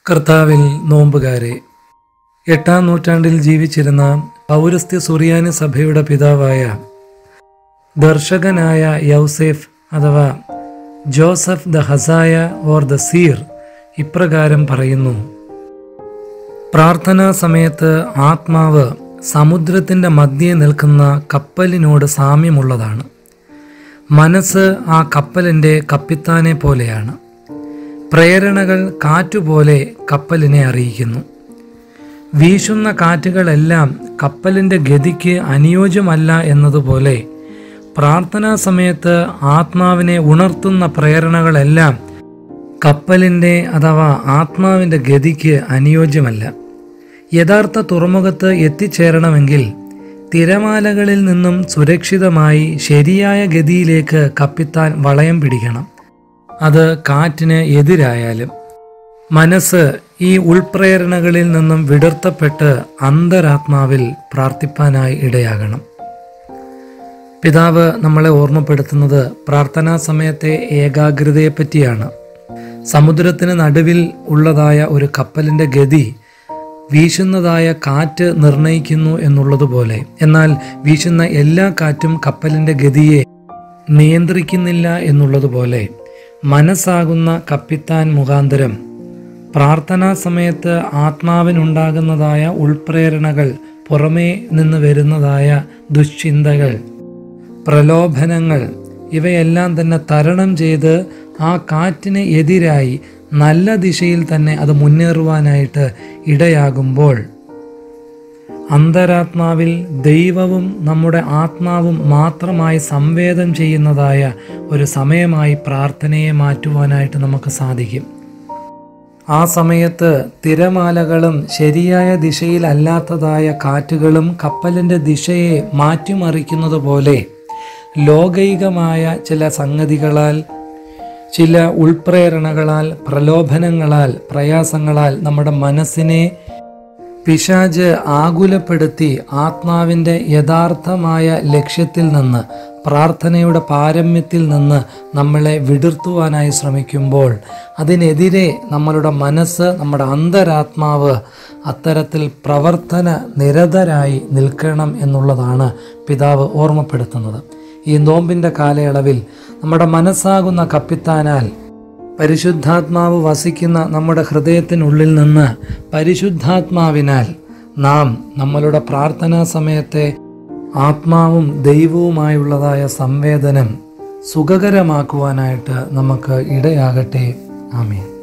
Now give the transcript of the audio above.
കർത്താവിൽ നോമ്പുകാരെ എട്ടാം നൂറ്റാണ്ടിൽ ജീവിച്ചിരുന്ന പൗരസ്ത്യ സുറിയാനി സഭയുടെ പിതാവായ ദർശകനായ യൗസേഫ് അഥവാ ജോസഫ് ദ ഹസായ ഓർ ദ സീർ ഇപ്രകാരം പറയുന്നു പ്രാർത്ഥനാ സമയത്ത് ആത്മാവ് സമുദ്രത്തിൻ്റെ മധ്യേ നിൽക്കുന്ന കപ്പലിനോട് സാമ്യമുള്ളതാണ് മനസ്സ് ആ കപ്പലിൻ്റെ കപ്പിത്താനെ പോലെയാണ് പ്രേരണകൾ കാറ്റുപോലെ കപ്പലിനെ അറിയിക്കുന്നു വീശുന്ന കാറ്റുകളെല്ലാം കപ്പലിൻ്റെ ഗതിക്ക് അനുയോജ്യമല്ല എന്നതുപോലെ പ്രാർത്ഥനാ സമയത്ത് ആത്മാവിനെ ഉണർത്തുന്ന പ്രേരണകളെല്ലാം കപ്പലിൻ്റെ അഥവാ ആത്മാവിൻ്റെ ഗതിക്ക് അനുയോജ്യമല്ല യഥാർത്ഥ തുറമുഖത്ത് എത്തിച്ചേരണമെങ്കിൽ തിരമാലകളിൽ നിന്നും സുരക്ഷിതമായി ശരിയായ ഗതിയിലേക്ക് കപ്പിത്താൻ വളയം പിടിക്കണം അത് കാറ്റിന് എതിരായാലും മനസ്സ് ഈ ഉൾപ്രേരണകളിൽ നിന്നും വിടർത്തപ്പെട്ട് അന്തരാത്മാവിൽ പ്രാർത്ഥിപ്പാനായി ഇടയാകണം പിതാവ് നമ്മളെ ഓർമ്മപ്പെടുത്തുന്നത് പ്രാർത്ഥനാ സമയത്തെ ഏകാഗ്രതയെപ്പറ്റിയാണ് സമുദ്രത്തിന് നടുവിൽ ഉള്ളതായ ഒരു കപ്പലിൻ്റെ ഗതി വീശുന്നതായ കാറ്റ് നിർണയിക്കുന്നു എന്നുള്ളതുപോലെ എന്നാൽ വീശുന്ന എല്ലാ കാറ്റും കപ്പലിൻ്റെ ഗതിയെ നിയന്ത്രിക്കുന്നില്ല എന്നുള്ളതുപോലെ മനസ്സാകുന്ന കപ്പിത്താൻ മുഖാന്തരം പ്രാർത്ഥനാ സമയത്ത് ആത്മാവിനുണ്ടാകുന്നതായ ഉൾപ്രേരണകൾ പുറമേ നിന്ന് വരുന്നതായ ദുശ്ചിന്തകൾ പ്രലോഭനങ്ങൾ ഇവയെല്ലാം തന്നെ തരണം ചെയ്ത് ആ കാറ്റിന് എതിരായി നല്ല ദിശയിൽ തന്നെ അത് മുന്നേറുവാനായിട്ട് ഇടയാകുമ്പോൾ അന്തരാത്മാവിൽ ദൈവവും നമ്മുടെ ആത്മാവും മാത്രമായി സംവേദം ചെയ്യുന്നതായ ഒരു സമയമായി പ്രാർത്ഥനയെ മാറ്റുവാനായിട്ട് നമുക്ക് സാധിക്കും ആ സമയത്ത് തിരമാലകളും ശരിയായ ദിശയിലല്ലാത്തതായ കാറ്റുകളും കപ്പലിൻ്റെ ദിശയെ മാറ്റിമറിക്കുന്നത് പോലെ ലോകൈകമായ ചില സംഗതികളാൽ ചില ഉൾപ്രേരണകളാൽ പ്രലോഭനങ്ങളാൽ പ്രയാസങ്ങളാൽ നമ്മുടെ മനസ്സിനെ പിശാജ് ആകുലപ്പെടുത്തി ആത്മാവിൻ്റെ യഥാർത്ഥമായ ലക്ഷ്യത്തിൽ നിന്ന് പ്രാർത്ഥനയുടെ പാരമ്യത്തിൽ നിന്ന് നമ്മളെ വിടുർത്തുവാനായി ശ്രമിക്കുമ്പോൾ അതിനെതിരെ നമ്മളുടെ മനസ്സ് നമ്മുടെ അന്തരാത്മാവ് അത്തരത്തിൽ പ്രവർത്തന നിരതരായി നിൽക്കണം എന്നുള്ളതാണ് പിതാവ് ഓർമ്മപ്പെടുത്തുന്നത് ഈ നോമ്പിൻ്റെ കാലയളവിൽ നമ്മുടെ മനസ്സാകുന്ന കപ്പിത്താനാൽ പരിശുദ്ധാത്മാവ് വസിക്കുന്ന നമ്മുടെ ഹൃദയത്തിനുള്ളിൽ നിന്ന് പരിശുദ്ധാത്മാവിനാൽ നാം നമ്മളുടെ പ്രാർത്ഥനാ സമയത്തെ ആത്മാവും ദൈവവുമായുള്ളതായ സംവേദനം സുഖകരമാക്കുവാനായിട്ട് നമുക്ക് ഇടയാകട്ടെ ആമീൻ